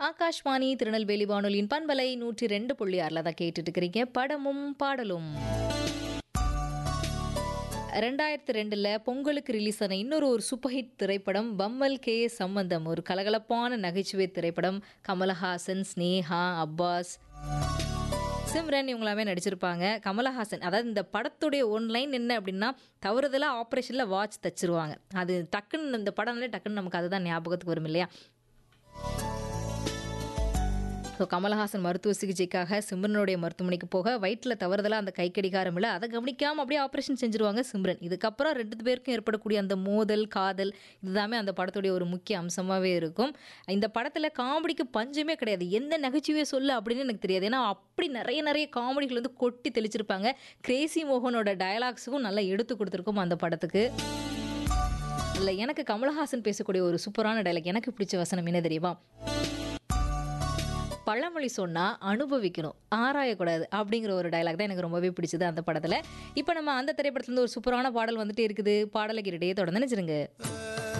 ஆகாஷ்வாணி திருநெல்வேலி வானொலியின் பண்பலை நூற்றி ரெண்டு புள்ளி ஆறில் தான் கேட்டுட்டு இருக்கிறீங்க படமும் பாடலும் ரெண்டாயிரத்தி ரெண்டில் பொங்கலுக்கு ரிலீஸ் ஆன இன்னொரு ஒரு சூப்பர் ஹிட் திரைப்படம் பம்மல் கே சம்பந்தம் ஒரு கலகலப்பான நகைச்சுவை திரைப்படம் கமலஹாசன் ஸ்னேஹா அப்பாஸ் சிம்ரன் இவங்களாமே நடிச்சிருப்பாங்க கமலஹாசன் அதாவது இந்த படத்துடைய ஒன்லைன் என்ன அப்படின்னா தவறுதலாக ஆப்ரேஷனில் வாட்ச் தச்சிருவாங்க அது டக்குன்னு இந்த படம்னாலே டக்குன்னு நமக்கு அதுதான் ஞாபகத்துக்கு வரும் இல்லையா ஸோ கமலஹாசன் மருத்துவ சிகிச்சைக்காக சிம்ரனுடைய மருத்துவமனைக்கு போக வயிற்றில் தவறுதலாக அந்த கைக்கடிகாரம் இல்லை அதை கவனிக்காமல் அப்படியே ஆப்ரேஷன் செஞ்சுருவாங்க சிம்ரன் இதுக்கப்புறம் ரெண்டு பேருக்கும் ஏற்படக்கூடிய அந்த மோதல் காதல் இதுதாமே அந்த படத்துடைய ஒரு முக்கிய அம்சமாகவே இருக்கும் இந்த படத்தில் காமெடிக்கு பஞ்சமே கிடையாது எந்த நகைச்சுவையை சொல்ல அப்படின்னு எனக்கு தெரியாது ஏன்னா அப்படி நிறைய நிறைய காமெடிகள் வந்து கொட்டி தெளிச்சிருப்பாங்க கிரேசி மோகனோட டயலாக்ஸுக்கும் நல்லா எடுத்து கொடுத்துருக்கும் அந்த படத்துக்கு இல்லை எனக்கு கமலஹாசன் பேசக்கூடிய ஒரு சூப்பரான டைலாக் எனக்கு பிடிச்ச வசனம் என்ன தெரியுமா பழமொழி சொன்னால் அனுபவிக்கணும் ஆராயக்கூடாது அப்படிங்கிற ஒரு டயலாக் தான் எனக்கு ரொம்பவே பிடிச்சது அந்த படத்தில் இப்போ நம்ம அந்த திரைப்படத்துலேருந்து ஒரு சூப்பரான பாடல் வந்துட்டே இருக்குது பாடலை கேட்டுட்டே தொடர்ந்து நினைச்சிருங்க